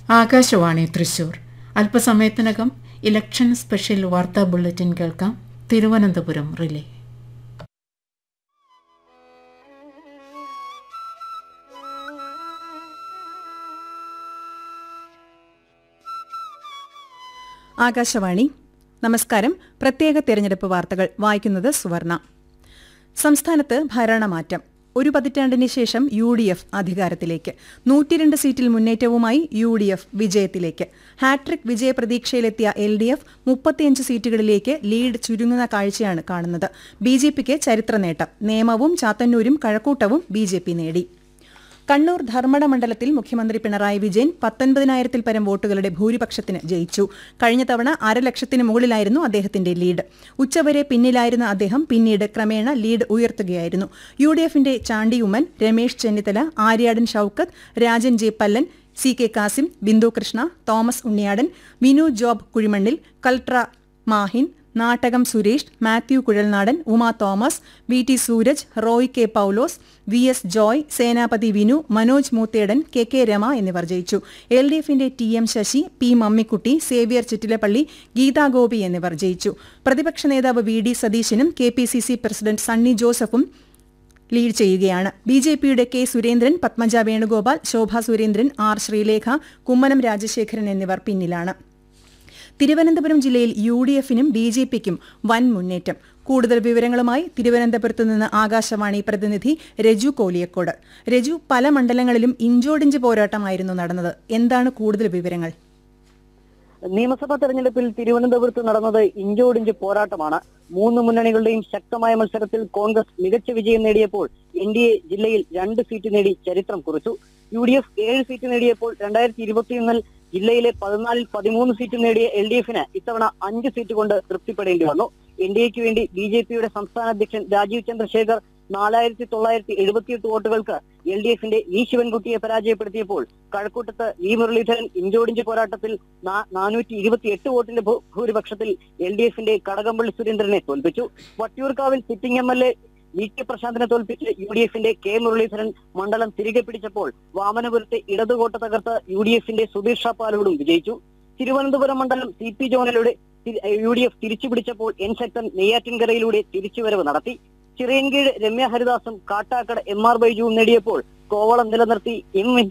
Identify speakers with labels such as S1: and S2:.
S1: ആകാശവാണി തൃശൂർ അല്പസമയത്തിനകം election special വാർത്താ bulletin കേൾക്കാം തിരുവനന്തപുരം റിലേ
S2: ആകാശവാണി നമസ്കാരം പ്രത്യേക തെരഞ്ഞെടുപ്പ് വാർത്തകൾ വായിക്കുന്നത് സുവർണ സംസ്ഥാനത്ത് ഭരണമാറ്റം ഒരു പതിറ്റാണ്ടിന് ശേഷം യു ഡി എഫ് അധികാരത്തിലേക്ക് നൂറ്റിരണ്ട് സീറ്റിൽ മുന്നേറ്റവുമായി യു ഡി എഫ് വിജയത്തിലേക്ക് ഹാട്രിക് വിജയപ്രതീക്ഷയിലെത്തിയ എൽ ഡി എഫ് മുപ്പത്തിയഞ്ച് സീറ്റുകളിലേക്ക് ലീഡ് ചുരുങ്ങുന്ന കാഴ്ചയാണ് കാണുന്നത് ബി ജെ പിക്ക് ചരിത്ര നേട്ടം നേമവും ചാത്തന്നൂരും കഴക്കൂട്ടവും ബി ജെ പി നേടി കണ്ണൂർ ധർമ്മട മണ്ഡലത്തിൽ മുഖ്യമന്ത്രി പിണറായി വിജയൻ പത്തൊൻപതിനായിരത്തിൽ പരം വോട്ടുകളുടെ ഭൂരിപക്ഷത്തിന് ജയിച്ചു കഴിഞ്ഞ തവണ അരലക്ഷത്തിന് മുകളിലായിരുന്നു അദ്ദേഹത്തിന്റെ ലീഡ് ഉച്ചവരെ പിന്നിലായിരുന്ന അദ്ദേഹം പിന്നീട് ക്രമേണ ലീഡ് ഉയർത്തുകയായിരുന്നു യു ഡി എഫിന്റെ Chandy Oommen Ramesh Chennithala Aryadan Shoukath Rajan J Pallan C K Kasim Bindu Krishna Thomas Unniyadan Vinu Job Kuzhimannil കൽട്ര Mahin Nattakom Suresh Mathew Kuzhalnadan Uma Thomas V T Sooraj Roy K Paulose V S Joy Senapathy Vinu Manoj Moothedan K K Rema എന്നിവർ ജയിച്ചു എൽ ഡി എഫിന്റെ T M Sasi P Mammikutty Xavier Chittilappilly Geetha Gopi എന്നിവർ ജയിച്ചു പ്രതിപക്ഷ നേതാവ് വി ഡി സതീശനും K P C C president Sunny ജോസഫും ലീഡ് ചെയ്യുകയാണ് ബി ജെ പിയുടെ കെ സുരേന്ദ്രൻ പത്മജ വേണുഗോപാൽ ശോഭ സുരേന്ദ്രൻ ആർ ശ്രീലേഖ കുമ്മനം രാജശേഖരൻ എന്നിവർ പിന്നിലാണ് തിരുവനന്തപുരം ജില്ലയിൽ യു ഡി എഫിനും ബി ജെ പിക്കും വൻ മുന്നേറ്റം കൂടുതൽ വിവരങ്ങളുമായി തിരുവനന്തപുരത്ത് നിന്ന് ആകാശവാണി പ്രതിനിധി രജു കോലിയക്കോട് രജു പല മണ്ഡലങ്ങളിലും ഇഞ്ചോടിഞ്ച് പോരാട്ടമായിരുന്നു നടന്നത് എന്താണ് കൂടുതൽ വിവരങ്ങൾ
S3: നിയമസഭാ തെരഞ്ഞെടുപ്പിൽ തിരുവനന്തപുരത്ത് നടന്നത് ഇഞ്ചോടിഞ്ച് പോരാട്ടമാണ് മൂന്ന് മുന്നണികളുടെയും ശക്തമായ മത്സരത്തിൽ കോൺഗ്രസ് മികച്ച വിജയം നേടിയപ്പോൾ എൻ ഡി എ ജില്ലയിൽ രണ്ട് സീറ്റ് നേടി ചരിത്രം കുറിച്ചു യു ഡി എഫ് ഏഴ് സീറ്റ് നേടിയപ്പോൾ രണ്ടായിരത്തി ഇരുപത്തിയൊന്നിൽ ജില്ലയിലെ പതിനാലിൽ പതിമൂന്ന് സീറ്റ് നേടിയ എൽ ഡി എഫിന് ഇത്തവണ അഞ്ച് സീറ്റ് കൊണ്ട് തൃപ്തിപ്പെടേണ്ടി വന്നു എൻ ഡി എക്ക് വേണ്ടി ബി ജെ പിയുടെ സംസ്ഥാന അധ്യക്ഷൻ രാജീവ് ചന്ദ്രശേഖർ നാലായിരത്തി തൊള്ളായിരത്തി എഴുപത്തിയെട്ട് വോട്ടുകൾക്ക് എൽ ഡി എഫിന്റെ വി ശിവൻകുട്ടിയെ പരാജയപ്പെടുത്തിയപ്പോൾ കഴക്കൂട്ടത്ത് വി മുരളീധരൻ ഇഞ്ചോടിഞ്ച് പോരാട്ടത്തിൽ നാനൂറ്റി ഇരുപത്തിയെട്ട് വോട്ടിന്റെ ഭൂ- ഭൂരിപക്ഷത്തിൽ എൽ ഡി എഫിന്റെ കടകംപള്ളി സുരേന്ദ്രനെ തോൽപ്പിച്ചു വട്ടിയൂർക്കാവിൽ sitting M L A V K പ്രശാന്തിനെ തോൽപ്പിച്ച് യു ഡി എഫിന്റെ കെ മുരളീധരൻ മണ്ഡലം തിരികെ പിടിച്ചപ്പോൾ വാമനപുരത്തെ ഇടതുകോട്ട തകർത്ത് യു ഡി എഫിന്റെ സുധീർ ഷാ പാലോടും വിജയിച്ചു തിരുവനന്തപുരം മണ്ഡലം സി പി ജോണിലൂടെ യു ഡി എഫ് തിരിച്ചു പിടിച്ചപ്പോൾ എൻ ശക്തൻ നെയ്യാറ്റിൻകരയിലൂടെ തിരിച്ചുവരവ് നടത്തി ചിറയൻകീഴ് രമ്യ ഹരിദാസും കാട്ടാക്കട എം ആർ ബൈജുവും നേടിയപ്പോൾ കോവളം നിലനിർത്തി എം